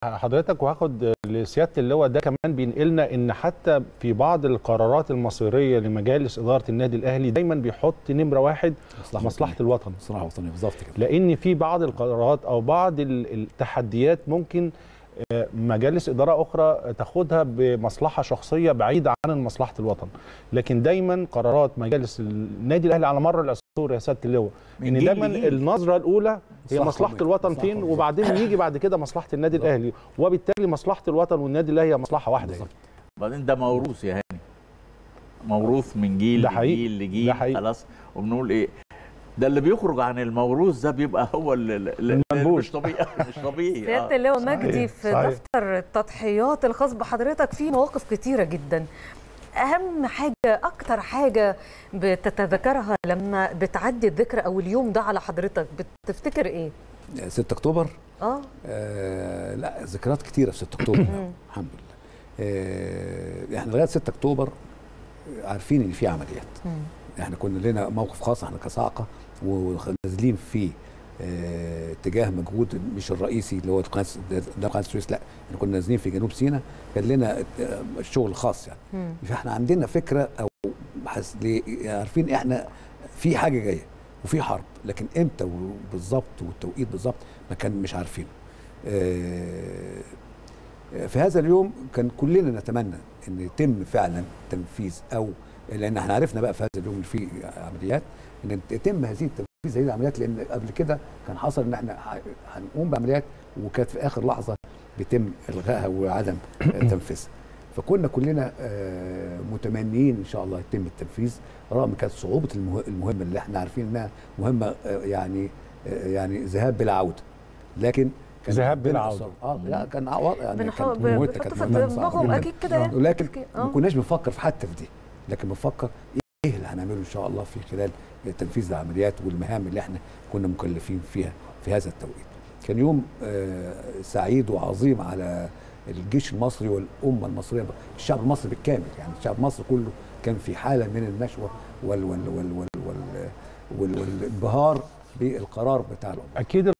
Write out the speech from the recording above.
حضرتك وهاخد لسياده اللواء ده كمان بينقلنا ان حتى في بعض القرارات المصيريه لمجالس اداره النادي الاهلي دايما بيحط نمره واحد مصلحة مصلحه الوطن مصلحه وطنيه بالظبط كده لان في بعض القرارات او بعض ال- التحديات ممكن آه، مجالس اداره اخرى تاخدها بمصلحه شخصيه بعيده عن مصلحه الوطن لكن دايما قرارات مجالس النادي الاهلي على مر العصور يا سياده اللواء من ان جيل دايما لجيل. النظره الاولى هي مصلحة مصلحه قومية. الوطن مصلحة فين قومية. وبعدين يجي بعد كده مصلحه النادي الاهلي وبالتالي مصلحه الوطن والنادي الاهلي هي مصلحه واحده بالظبط. بعدين ده موروث يا هاني موروث من جيل ده حقيقي. لجيل لجيل ده حقيقي. خلاص وبنقول ايه ده اللي بيخرج عن الموروث ده بيبقى هو اللي, اللي المنبوذ. مش طبيعي مش طبيعي سياده آه. اللواء صحيح، مجدي في صحيح. دفتر التضحيات الخاص بحضرتك في مواقف كتيره جدا اهم حاجه اكتر حاجه بتتذكرها لما بتعدي الذكرى او اليوم ده على حضرتك بتفتكر ايه 6 اكتوبر اه آه لا ذكريات كتيره في 6 اكتوبر الحمد لله آه احنا لغايه 6 اكتوبر عارفين ان في عمليات احنا كنا لنا موقف خاص احنا كصاعقه ونازلين في آه، اتجاه مجهود مش الرئيسي اللي هو قناه ده قناه السويس لا احنا كنا نازلين في جنوب سيناء كان لنا آه، شغل خاص يعني مم. فاحنا عندنا فكره او حس... ليه- عارفين احنا في حاجه جايه وفي حرب لكن امتى بالظبط والتوقيت بالظبط ما كان مش عارفينه آه، في هذا اليوم كان كلنا نتمنى ان يتم فعلا تنفيذ او لان احنا عرفنا بقى في هذا اليوم اللي فيه عمليات ان يتم هذه التنفيذ هذه العمليات لان قبل كده كان حصل ان احنا ه- هنقوم بعمليات وكانت في اخر لحظه بيتم الغائها وعدم تنفيذها فكنا كلنا آه، متمنيين ان شاء الله يتم التنفيذ رغم كانت صعوبه المه- المهمه اللي احنا عارفين انها مهمه آه، يعني آه، يعني ذهاب بلا عوده لكن كان ذهاب بلا عندنا عودة. أصلاً- اه لا كان عوض يعني بنحاول كانت مهمتها بنحط كانت في مهمة صعبة دماغهم جداً. اكيد كده يعني. ولكن آه. ما كناش بنفكر في حتى في دي لكن بنفكر ايه اللي هنعمله ان شاء الله في خلال تنفيذ العمليات والمهام اللي احنا كنا مكلفين فيها في هذا التوقيت كان يوم آه، سعيد وعظيم على الجيش المصري والامه المصريه الشعب المصري بالكامل يعني الشعب المصري كله كان في حاله من النشوه وال وال وال وال وال وال والانبهار بالقرار بتاع الامه اكيد